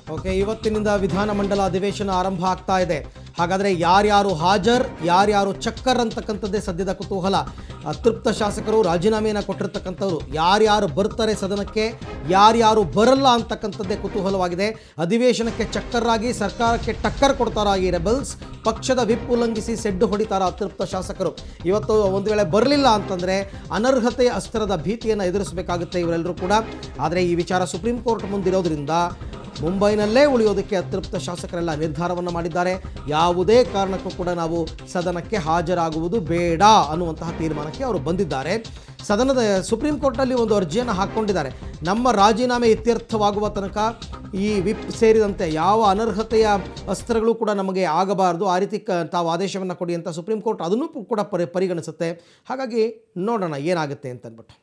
Okay ಇವತ್ತಿನಿಂದ ವಿಧಾನಮಂಡಲ ಅಧಿವೇಶನ ಆರಂಭ ಆಗ್ತಾ ಇದೆ ಹಾಗಾದರೆ ಯಾರ್ಯಾರು ಹಾಜರ್ ಯಾರ್ಯಾರು ಚಕ್ಕರ್ ಅಂತಕ್ಕಂಥದ್ದೇ ಸದ್ಯದ ಕುತೂಹಲ ಅತೃಪ್ತ ಶಾಸಕರು ರಾಜೀನಾಮೆಯನ್ನು ಕೊಟ್ಟಿರ್ತಕ್ಕಂಥವ್ರು ಯಾರ್ಯಾರು ಬರ್ತಾರೆ ಸದನಕ್ಕೆ ಯಾರ್ಯಾರು ಬರಲ್ಲ ಅಂತಕ್ಕಂಥದ್ದೇ ಕುತೂಹಲವಾಗಿದೆ ಅಧಿವೇಶನಕ್ಕೆ ಚಕ್ಕರ್ರಾಗಿ ಸರ್ಕಾರಕ್ಕೆ ಟಕ್ಕರ್ ಕೊಡ್ತಾರಾ ಈ ರೆಬಲ್ಸ್ ಪಕ್ಷದ ವಿಪ್ ಉಲ್ಲಂಘಿಸಿ ಸೆಡ್ಡು ಹೊಡಿತಾರ ಅತೃಪ್ತ ಶಾಸಕರು ಇವತ್ತು ಒಂದು ವೇಳೆ ಬರಲಿಲ್ಲ ಅಂತಂದರೆ ಅನರ್ಹತೆ ಅಸ್ತ್ರದ ಭೀತಿಯನ್ನು ಎದುರಿಸಬೇಕಾಗುತ್ತೆ ಇವರೆಲ್ಲರೂ ಕೂಡ ಆದರೆ ಈ ವಿಚಾರ ಸುಪ್ರೀಂ ಕೋರ್ಟ್ ಮುಂದಿರೋದ್ರಿಂದ ಮುಂಬೈನಲ್ಲೇ ಉಳಿಯೋದಕ್ಕೆ ಅತೃಪ್ತ ಶಾಸಕರೆಲ್ಲ ನಿರ್ಧಾರವನ್ನು ಮಾಡಿದ್ದಾರೆ ಯಾವುದೇ ಕಾರಣಕ್ಕೂ ಕೂಡ ನಾವು ಸದನಕ್ಕೆ ಹಾಜರಾಗುವುದು ಬೇಡ ಅನ್ನುವಂತಹ ತೀರ್ಮಾನಕ್ಕೆ ಅವರು ಬಂದಿದ್ದಾರೆ ಸದನದ ಸುಪ್ರೀಂ ಕೋರ್ಟ್ನಲ್ಲಿ ಒಂದು ಅರ್ಜಿಯನ್ನು ಹಾಕ್ಕೊಂಡಿದ್ದಾರೆ ನಮ್ಮ ರಾಜೀನಾಮೆ ಇತ್ಯರ್ಥವಾಗುವ ತನಕ ಈ ವಿಪ್ ಸೇರಿದಂತೆ ಯಾವ ಅನರ್ಹತೆಯ ಅಸ್ತ್ರಗಳು ಕೂಡ ನಮಗೆ ಆಗಬಾರದು ಆ ರೀತಿ ಕ ತಾವು ಆದೇಶವನ್ನು ಕೊಡಿ ಅಂತ ಸುಪ್ರೀಂ ಕೋರ್ಟ್ ಅದನ್ನು ಕೂಡ ಪರಿ ಪರಿಗಣಿಸುತ್ತೆ ಹಾಗಾಗಿ ನೋಡೋಣ ಏನಾಗುತ್ತೆ ಅಂತ ಅಂದ್ಬಿಟ್ಟು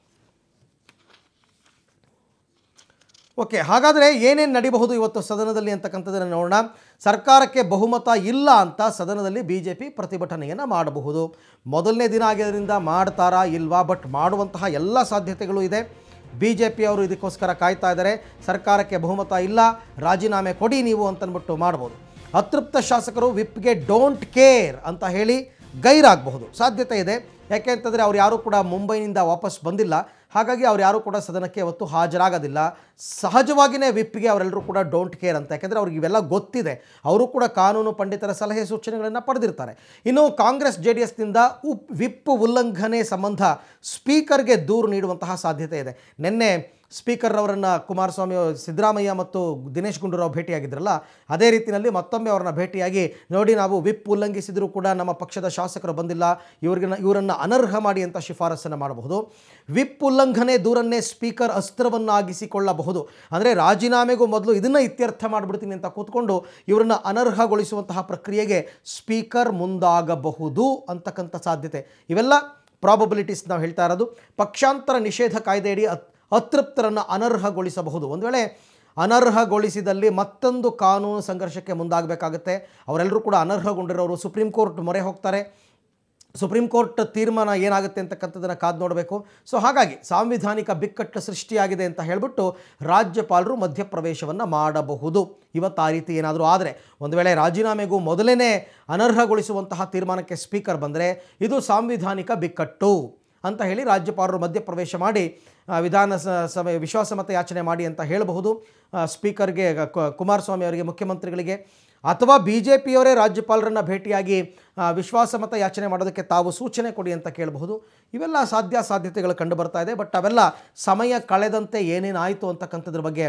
ಓಕೆ ಹಾಗಾದರೆ ಏನೇನು ನಡಿಬಹುದು ಇವತ್ತು ಸದನದಲ್ಲಿ ಅಂತಕ್ಕಂಥದ್ದನ್ನು ನೋಡೋಣ ಸರ್ಕಾರಕ್ಕೆ ಬಹುಮತ ಇಲ್ಲ ಅಂತ ಸದನದಲ್ಲಿ ಬಿ ಜೆ ಪಿ ಪ್ರತಿಭಟನೆಯನ್ನು ಮಾಡಬಹುದು ಮೊದಲನೇ ದಿನ ಆಗಿರೋದ್ರಿಂದ ಮಾಡ್ತಾರಾ ಇಲ್ವಾ ಬಟ್ ಮಾಡುವಂತಹ ಎಲ್ಲ ಸಾಧ್ಯತೆಗಳು ಇದೆ ಬಿ ಜೆ ಪಿಯವರು ಇದಕ್ಕೋಸ್ಕರ ಕಾಯ್ತಾ ಇದ್ದಾರೆ ಸರ್ಕಾರಕ್ಕೆ ಬಹುಮತ ಇಲ್ಲ ರಾಜೀನಾಮೆ ಕೊಡಿ ನೀವು ಅಂತಂದ್ಬಿಟ್ಟು ಮಾಡ್ಬೋದು ಅತೃಪ್ತ ಶಾಸಕರು ವಿಪ್ಗೆ ಡೋಂಟ್ ಕೇರ್ ಅಂತ ಹೇಳಿ ಗೈರಾಗಬಹುದು ಸಾಧ್ಯತೆ ಇದೆ ಯಾಕೆ ಅಂತಂದರೆ ಅವ್ರು ಯಾರೂ ಕೂಡ ಮುಂಬೈನಿಂದ ವಾಪಸ್ ಬಂದಿಲ್ಲ ಹಾಗಾಗಿ ಅವ್ರು ಯಾರೂ ಕೂಡ ಸದನಕ್ಕೆ ಇವತ್ತು ಹಾಜರಾಗೋದಿಲ್ಲ ಸಹಜವಾಗಿಯೇ ವಿಪ್ಗೆ ಅವರೆಲ್ಲರೂ ಕೂಡ ಡೋಂಟ್ ಕೇರ್ ಅಂತ ಯಾಕೆಂದರೆ ಅವ್ರಿಗೆ ಇವೆಲ್ಲ ಗೊತ್ತಿದೆ ಅವರು ಕೂಡ ಕಾನೂನು ಪಂಡಿತರ ಸಲಹೆ ಸೂಚನೆಗಳನ್ನು ಪಡೆದಿರ್ತಾರೆ ಇನ್ನು ಕಾಂಗ್ರೆಸ್ ಜೆ ಡಿ ಎಸ್ನಿಂದ ಉಪ್ ವಿಪ್ ಉಲ್ಲಂಘನೆ ಸಂಬಂಧ ಸ್ಪೀಕರ್ಗೆ ದೂರು ನೀಡುವಂತಹ ಸಾಧ್ಯತೆ ಇದೆ ನಿನ್ನೆ ಸ್ಪೀಕರ್ ಅವರನ್ನು ಕುಮಾರಸ್ವಾಮಿ ಸಿದ್ದರಾಮಯ್ಯ ಮತ್ತು ದಿನೇಶ್ ಗುಂಡೂರಾವ್ ಭೇಟಿಯಾಗಿದ್ರಲ್ಲ ಅದೇ ರೀತಿಯಲ್ಲಿ ಮತ್ತೊಮ್ಮೆ ಅವರನ್ನ ಭೇಟಿಯಾಗಿ ನೋಡಿ ನಾವು ವಿಪ್ ಉಲ್ಲಂಘಿಸಿದರೂ ಕೂಡ ನಮ್ಮ ಪಕ್ಷದ ಶಾಸಕರು ಬಂದಿಲ್ಲ ಇವರಿಗೆ ಇವರನ್ನು ಅನರ್ಹ ಮಾಡಿ ಅಂತ ಶಿಫಾರಸನ್ನು ಮಾಡಬಹುದು ವಿಪ್ ಉಲ್ಲಂಘನೆ ದೂರನ್ನೇ ಸ್ಪೀಕರ್ ಅಸ್ತ್ರವನ್ನಾಗಿಸಿಕೊಳ್ಳಬಹುದು ಅಂದರೆ ರಾಜೀನಾಮೆಗೂ ಮೊದಲು ಇದನ್ನು ಇತ್ಯರ್ಥ ಮಾಡಿಬಿಡ್ತೀನಿ ಅಂತ ಕೂತ್ಕೊಂಡು ಇವರನ್ನು ಅನರ್ಹಗೊಳಿಸುವಂತಹ ಪ್ರಕ್ರಿಯೆಗೆ ಸ್ಪೀಕರ್ ಮುಂದಾಗಬಹುದು ಅಂತಕ್ಕಂಥ ಸಾಧ್ಯತೆ ಇವೆಲ್ಲ ಪ್ರಾಬಬಿಲಿಟೀಸ್ ನಾವು ಹೇಳ್ತಾ ಇರೋದು ಪಕ್ಷಾಂತರ ನಿಷೇಧ ಕಾಯ್ದೆಯಡಿ ಅತ್ ಅತೃಪ್ತರನ್ನು ಅನರ್ಹಗೊಳಿಸಬಹುದು ಒಂದು ವೇಳೆ ಅನರ್ಹಗೊಳಿಸಿದಲ್ಲಿ ಮತ್ತೊಂದು ಕಾನೂನು ಸಂಘರ್ಷಕ್ಕೆ ಮುಂದಾಗಬೇಕಾಗುತ್ತೆ ಅವರೆಲ್ಲರೂ ಕೂಡ ಅನರ್ಹಗೊಂಡಿರೋರು ಸುಪ್ರೀಂ ಕೋರ್ಟ್ ಮೊರೆ ಹೋಗ್ತಾರೆ ಸುಪ್ರೀಂ ಕೋರ್ಟ್ ತೀರ್ಮಾನ ಏನಾಗುತ್ತೆ ಅಂತಕ್ಕಂಥದ್ದನ್ನು ಕಾದು ನೋಡಬೇಕು ಸೊ ಹಾಗಾಗಿ ಸಾಂವಿಧಾನಿಕ ಬಿಕ್ಕಟ್ಟು ಸೃಷ್ಟಿಯಾಗಿದೆ ಅಂತ ಹೇಳಿಬಿಟ್ಟು ರಾಜ್ಯಪಾಲರು ಮಧ್ಯಪ್ರವೇಶವನ್ನು ಮಾಡಬಹುದು ಇವತ್ತು ಆ ರೀತಿ ಏನಾದರೂ ಆದರೆ ಒಂದು ವೇಳೆ ರಾಜೀನಾಮೆಗೂ ಮೊದಲೇ ಅನರ್ಹಗೊಳಿಸುವಂತಹ ತೀರ್ಮಾನಕ್ಕೆ ಸ್ಪೀಕರ್ ಬಂದರೆ ಇದು ಸಾಂವಿಧಾನಿಕ ಬಿಕ್ಕಟ್ಟು ಅಂತ ಹೇಳಿ ರಾಜ್ಯಪಾಲರು ಮಧ್ಯಪ್ರವೇಶ ಮಾಡಿ ಆ, ವಿಧಾನ ಸ- ಸಭೆ ವಿಶ್ವಾಸಮತ ಯಾಚನೆ ಮಾಡಿ ಅಂತ ಹೇಳಬಹುದು ಆ, ಸ್ಪೀಕರ್ಗೆ ಕ- ಕುಮಾರಸ್ವಾಮಿ ಅವರಿಗೆ ಮುಖ್ಯಮಂತ್ರಿಗಳಿಗೆ ಅಥವಾ ಬಿ ಜೆ ಪಿಯವರೇ ರಾಜ್ಯಪಾಲರನ್ನು ಭೇಟಿಯಾಗಿ ಆ, ವಿಶ್ವಾಸಮತ ಯಾಚನೆ ಮಾಡೋದಕ್ಕೆ ತಾವು ಸೂಚನೆ ಕೊಡಿ ಅಂತ ಕೇಳಬಹುದು ಇವೆಲ್ಲ ಸಾಧ್ಯ ಸಾಧ್ಯತೆಗಳು ಕಂಡು ಬರ್ತಾ ಇದೆ ಬಟ್ ಅವೆಲ್ಲ ಸಮಯ ಕಳೆದಂತೆ ಏನೇನಾಯಿತು ಅಂತಕ್ಕಂಥದ್ರ ಬಗ್ಗೆ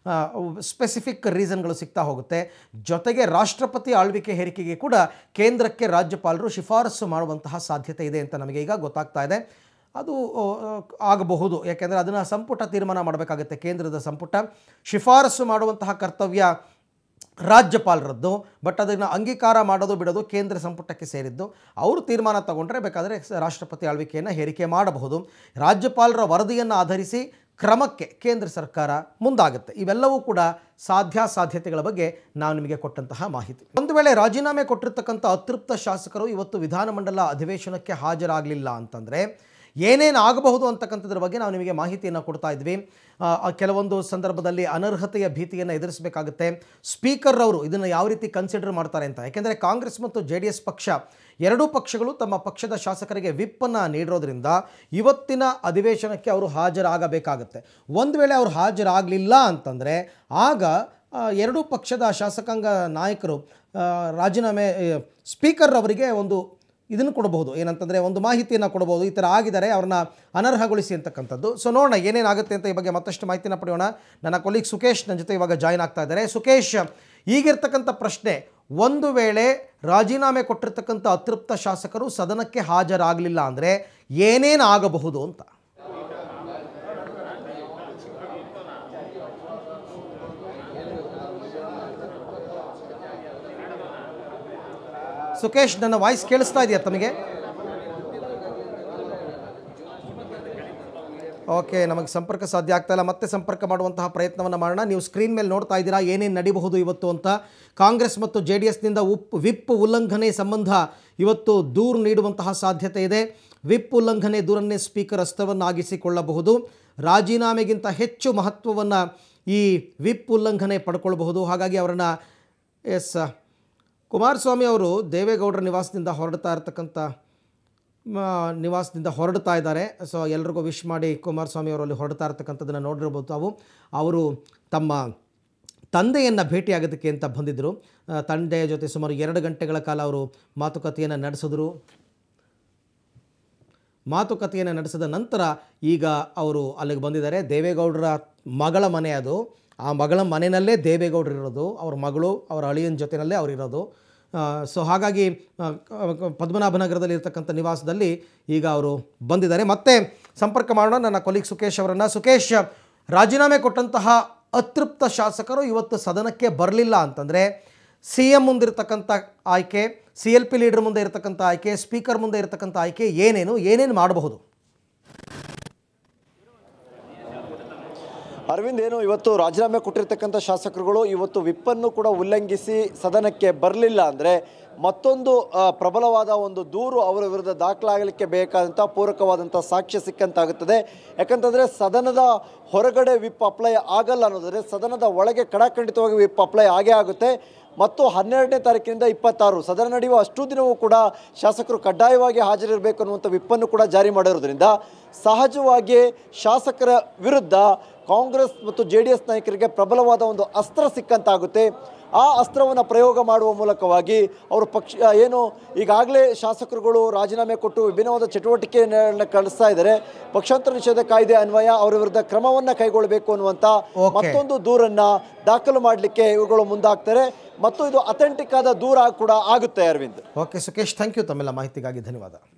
ಸ್ಪೆಸಿಫಿಕ್ ರೀಸನ್ಗಳು ಸಿಗ್ತಾ ಹೋಗುತ್ತೆ ಜೊತೆಗೆ ರಾಷ್ಟ್ರಪತಿ ಆಳ್ವಿಕೆ ಹೇರಿಕೆಗೆ ಕೂಡ ಕೇಂದ್ರಕ್ಕೆ ರಾಜ್ಯಪಾಲರು ಶಿಫಾರಸು ಮಾಡುವಂತಹ ಸಾಧ್ಯತೆ ಇದೆ ಅಂತ ನಮಗೆ ಈಗ ಗೊತ್ತಾಗ್ತಾ ಇದೆ ಅದು ಆ, ಆಗಬಹುದು ಯಾಕೆಂದರೆ ಅದನ್ನು ಸಂಪುಟ ತೀರ್ಮಾನ ಮಾಡಬೇಕಾಗುತ್ತೆ ಕೇಂದ್ರದ ಸಂಪುಟ ಶಿಫಾರಸು ಮಾಡುವಂತಹ ಕರ್ತವ್ಯ ರಾಜ್ಯಪಾಲರದ್ದು ಬಟ್ ಅದನ್ನು ಅಂಗೀಕಾರ ಮಾಡೋದು ಬಿಡೋದು ಕೇಂದ್ರ ಸಂಪುಟಕ್ಕೆ ಸೇರಿದ್ದು ಅವರು ತೀರ್ಮಾನ ತಗೊಂಡ್ರೆ ಬೇಕಾದರೆ ಸ- ರಾಷ್ಟ್ರಪತಿ ಆಳ್ವಿಕೆಯನ್ನು ಹೇರಿಕೆ ಮಾಡಬಹುದು ರಾಜ್ಯಪಾಲರ ವರದಿಯನ್ನು ಆಧರಿಸಿ ಕ್ರಮಕ್ಕೆ ಕೇಂದ್ರ ಸರ್ಕಾರ ಮುಂದಾಗುತ್ತೆ ಇವೆಲ್ಲವೂ ಕೂಡ ಸಾಧ್ಯಾಸಾಧ್ಯತೆಗಳ ಬಗ್ಗೆ ನಾವು ನಿಮಗೆ ಕೊಟ್ಟಂತಹ ಮಾಹಿತಿ ಒಂದು ವೇಳೆ ರಾಜೀನಾಮೆ ಕೊಟ್ಟಿರ್ತಕ್ಕಂಥ ಅತೃಪ್ತ ಶಾಸಕರು ಇವತ್ತು ವಿಧಾನಮಂಡಲ ಅಧಿವೇಶನಕ್ಕೆ ಹಾಜರಾಗಲಿಲ್ಲ ಅಂತಂದರೆ ಏನೇನು ಆಗಬಹುದು ಅಂತಕ್ಕಂಥದ್ರ ಬಗ್ಗೆ ನಾವು ನಿಮಗೆ ಮಾಹಿತಿಯನ್ನು ಕೊಡ್ತಾ ಇದ್ವಿ ಆ, ಆ ಕೆಲವೊಂದು ಸಂದರ್ಭದಲ್ಲಿ ಅನರ್ಹತೆಯ ಭೀತಿಯನ್ನು ಎದುರಿಸಬೇಕಾಗುತ್ತೆ ಸ್ಪೀಕರ್ ಅವರು ಇದನ್ನು ಯಾವ ರೀತಿ ಕನ್ಸಿಡರ್ ಮಾಡ್ತಾರೆ ಅಂತ ಯಾಕೆಂದರೆ ಕಾಂಗ್ರೆಸ್ ಮತ್ತು ಜೆ ಡಿ ಎಸ್ ಪಕ್ಷ ಎರಡೂ ಪಕ್ಷಗಳು ತಮ್ಮ ಪಕ್ಷದ ಶಾಸಕರಿಗೆ ವಿಪ್ಪನ್ನು ನೀಡಿರೋದ್ರಿಂದ ಇವತ್ತಿನ ಅಧಿವೇಶನಕ್ಕೆ ಅವರು ಹಾಜರಾಗಬೇಕಾಗುತ್ತೆ ಒಂದು ವೇಳೆ ಅವರು ಹಾಜರಾಗಲಿಲ್ಲ ಅಂತಂದರೆ ಆಗ ಆ, ಎರಡೂ ಪಕ್ಷದ ಶಾಸಕಾಂಗ ನಾಯಕರು ಆ, ರಾಜೀನಾಮೆ ಆ, ಸ್ಪೀಕರ್ ಅವರಿಗೆ ಒಂದು ಇದನ್ನು ಕೊಡಬಹುದು ಏನಂತಂದರೆ ಒಂದು ಮಾಹಿತಿಯನ್ನು ಕೊಡಬಹುದು ಈ ಥರ ಆಗಿದ್ದಾರೆ ಅವ್ರನ್ನ ಅನರ್ಹಗೊಳಿಸಿ ಅಂತಕ್ಕಂಥದ್ದು ಸೊ ನೋಡೋಣ ಏನೇನಾಗುತ್ತೆ ಅಂತ ಈ ಬಗ್ಗೆ ಮತ್ತಷ್ಟು ಮಾಹಿತಿನ ಪಡೆಯೋಣ ನನ್ನ ಕೊಲೀಗ್ ಸುಕೇಶ್ ನನ್ನ ಜೊತೆ ಇವಾಗ ಜಾಯ್ನ್ ಆಗ್ತಾ ಇದ್ದಾರೆ ಸುಕೇಶ್ ಈಗಿರ್ತಕ್ಕಂಥ ಪ್ರಶ್ನೆ ಒಂದು ವೇಳೆ ರಾಜೀನಾಮೆ ಕೊಟ್ಟಿರ್ತಕ್ಕಂಥ ಅತೃಪ್ತ ಶಾಸಕರು ಸದನಕ್ಕೆ ಹಾಜರಾಗಲಿಲ್ಲ ಅಂದರೆ ಏನೇನು ಆಗಬಹುದು ಅಂತ ಸುಕೇಶ್ ನನ್ನ ವಾಯ್ಸ್ ಕೇಳಿಸ್ತಾ ಇದೆಯಾ ತಮಗೆ ಓಕೆ ನಮಗೆ ಸಂಪರ್ಕ ಸಾಧ್ಯ ಆಗ್ತಾ ಇಲ್ಲ ಮತ್ತೆ ಸಂಪರ್ಕ ಮಾಡುವಂತಹ ಪ್ರಯತ್ನವನ್ನು ಮಾಡೋಣ ನೀವು ಸ್ಕ್ರೀನ್ ಮೇಲೆ ನೋಡ್ತಾ ಇದ್ದೀರಾ ಏನೇನು ನಡಿಬಹುದು ಇವತ್ತು ಅಂತ ಕಾಂಗ್ರೆಸ್ ಮತ್ತು ಜೆ ಡಿ ಎಸ್ನಿಂದ ಉಪ್ ವಿಪ್ ಉಲ್ಲಂಘನೆ ಸಂಬಂಧ ಇವತ್ತು ದೂರು ನೀಡುವಂತಹ ಸಾಧ್ಯತೆ ಇದೆ ವಿಪ್ ಉಲ್ಲಂಘನೆ ದೂರನ್ನೇ ಸ್ಪೀಕರ್ ಅಸ್ತ್ರವನ್ನಾಗಿಸಿಕೊಳ್ಳಬಹುದು ರಾಜೀನಾಮೆಗಿಂತ ಹೆಚ್ಚು ಮಹತ್ವವನ್ನು ಈ ವಿಪ್ ಉಲ್ಲಂಘನೆ ಪಡ್ಕೊಳ್ಬಹುದು ಹಾಗಾಗಿ ಅವರನ್ನು ಎಸ್ ಕುಮಾರಸ್ವಾಮಿ ಅವರು ದೇವೇಗೌಡರ ನಿವಾಸದಿಂದ ಹೊರಡ್ತಾ ಇರ್ತಕ್ಕಂಥ ಮ, ನಿವಾಸದಿಂದ ಹೊರಡ್ತಾ ಇದ್ದಾರೆ ಸೊ ಎಲ್ರಿಗೂ ವಿಶ್ ಮಾಡಿ ಕುಮಾರಸ್ವಾಮಿ ಅವರು ಅಲ್ಲಿ ಹೊರಡ್ತಾ ಇರ್ತಕ್ಕಂಥದ್ದನ್ನು ನೋಡಿರ್ಬೋದು ತಾವು ಅವರು ತಮ್ಮ ತಂದೆಯನ್ನು ಭೇಟಿಯಾಗೋದಕ್ಕೆ ಅಂತ ಬಂದಿದ್ದರು ಆ, ತಂದೆಯ ಜೊತೆ ಸುಮಾರು ಎರಡು ಗಂಟೆಗಳ ಕಾಲ ಅವರು ಮಾತುಕತೆಯನ್ನು ನಡೆಸಿದ್ರು ಮಾತುಕತೆಯನ್ನು ನಡೆಸಿದ ನಂತರ ಈಗ ಅವರು ಅಲ್ಲಿಗೆ ಬಂದಿದ್ದಾರೆ ದೇವೇಗೌಡರ ಮಗಳ ಮನೆ ಅದು ಆ ಮಗಳ ಮನೆಯಲ್ಲೇ ದೇವೇಗೌಡರು ಇರೋದು ಅವ್ರ ಮಗಳು ಅವರ ಅಳಿಯನ ಜೊತೆಯಲ್ಲೇ ಅವ್ರು ಇರೋದು ಸೊ ಹಾಗಾಗಿ ಆ, ಕ- ಪದ್ಮನಾಭನಗರದಲ್ಲಿ ಇರ್ತಕ್ಕಂಥ ನಿವಾಸದಲ್ಲಿ ಈಗ ಅವರು ಬಂದಿದ್ದಾರೆ ಮತ್ತೆ ಸಂಪರ್ಕ ಮಾಡೋಣ ನನ್ನ ಕೊಲೀಗ್ ಸುಕೇಶ್ ಅವರನ್ನು ಸುಕೇಶ್ ರಾಜೀನಾಮೆ ಕೊಟ್ಟಂತಹ ಅತೃಪ್ತ ಶಾಸಕರು ಇವತ್ತು ಸದನಕ್ಕೆ ಬರಲಿಲ್ಲ ಅಂತಂದರೆ ಸಿ ಎಂ ಮುಂದಿರ್ತಕ್ಕಂಥ ಆಯ್ಕೆ ಸಿ ಎಲ್ ಪಿ ಲೀಡರ್ ಮುಂದೆ ಇರತಕ್ಕಂಥ ಆಯ್ಕೆ ಸ್ಪೀಕರ್ ಮುಂದೆ ಇರತಕ್ಕಂಥ ಆಯ್ಕೆ ಏನೇನು ಏನೇನು ಮಾಡಬಹುದು ಅರವಿಂದ್ ಏನು ಇವತ್ತು ರಾಜೀನಾಮೆ ಕೊಟ್ಟಿರ್ತಕ್ಕಂಥ ಶಾಸಕರುಗಳು ಇವತ್ತು ವಿಪ್ಪನ್ನು ಕೂಡ ಉಲ್ಲಂಘಿಸಿ ಸದನಕ್ಕೆ ಬರಲಿಲ್ಲ ಅಂದರೆ ಮತ್ತೊಂದು ಆ, ಪ್ರಬಲವಾದ ಒಂದು ದೂರು ಅವರ ವಿರುದ್ಧ ದಾಖಲಾಗಲಿಕ್ಕೆ ಬೇಕಾದಂಥ ಪೂರಕವಾದಂಥ ಸಾಕ್ಷ್ಯ ಸಿಕ್ಕಂತಾಗುತ್ತದೆ ಯಾಕಂತಂದರೆ ಸದನದ ಹೊರಗಡೆ ವಿಪ್ ಅಪ್ಲೈ ಆಗಲ್ಲ ಅನ್ನೋದಾದರೆ ಸದನದ ಒಳಗೆ ಕಡಾಖಂಡಿತವಾಗಿ ವಿಪ್ ಅಪ್ಲೈ ಆಗೇ ಆಗುತ್ತೆ ಮತ್ತು ಹನ್ನೆರಡನೇ ತಾರೀಕಿನಿಂದ ಇಪ್ಪತ್ತಾರು ಸದನ ನಡೆಯುವ ಅಷ್ಟು ದಿನವೂ ಕೂಡ ಶಾಸಕರು ಕಡ್ಡಾಯವಾಗಿ ಹಾಜರಿರಬೇಕು ಅನ್ನುವಂಥ ವಿಪ್ಪನ್ನು ಕೂಡ ಜಾರಿ ಮಾಡಿರೋದ್ರಿಂದ ಸಹಜವಾಗಿ ಶಾಸಕರ ವಿರುದ್ಧ ಕಾಂಗ್ರೆಸ್ ಮತ್ತು ಜೆ ಡಿ ಎಸ್ ನಾಯಕರಿಗೆ ಪ್ರಬಲವಾದ ಒಂದು ಅಸ್ತ್ರ ಸಿಕ್ಕಂತಾಗುತ್ತೆ ಆ ಅಸ್ತ್ರವನ್ನು ಪ್ರಯೋಗ ಮಾಡುವ ಮೂಲಕವಾಗಿ ಅವರು ಪಕ್ಷ ಏನು ಈಗಾಗಲೇ ಶಾಸಕರುಗಳು ರಾಜೀನಾಮೆ ಕೊಟ್ಟು ವಿಭಿನ್ನವಾದ ಚಟುವಟಿಕೆಯನ್ನು ಕಳಿಸ್ತಾ ಇದ್ದಾರೆ ಪಕ್ಷಾಂತರ ನಿಷೇಧ ಕಾಯ್ದೆ ಅನ್ವಯ ಅವರ ವಿರುದ್ಧ ಕ್ರಮವನ್ನು ಕೈಗೊಳ್ಳಬೇಕು ಅನ್ನುವಂಥ Okay. ಮತ್ತೊಂದು ದೂರನ್ನ ದಾಖಲು ಮಾಡಲಿಕ್ಕೆ ಇವುಗಳು ಮುಂದಾಗ್ತಾರೆ ಮತ್ತು ಇದು ಅಥೆಂಟಿಕ್ ಆದ ದೂರ ಕೂಡ ಆಗುತ್ತೆ Arvind okay Sukesh thank you ತಮ್ಮೆಲ್ಲ ಮಾಹಿತಿಗಾಗಿ ಧನ್ಯವಾದ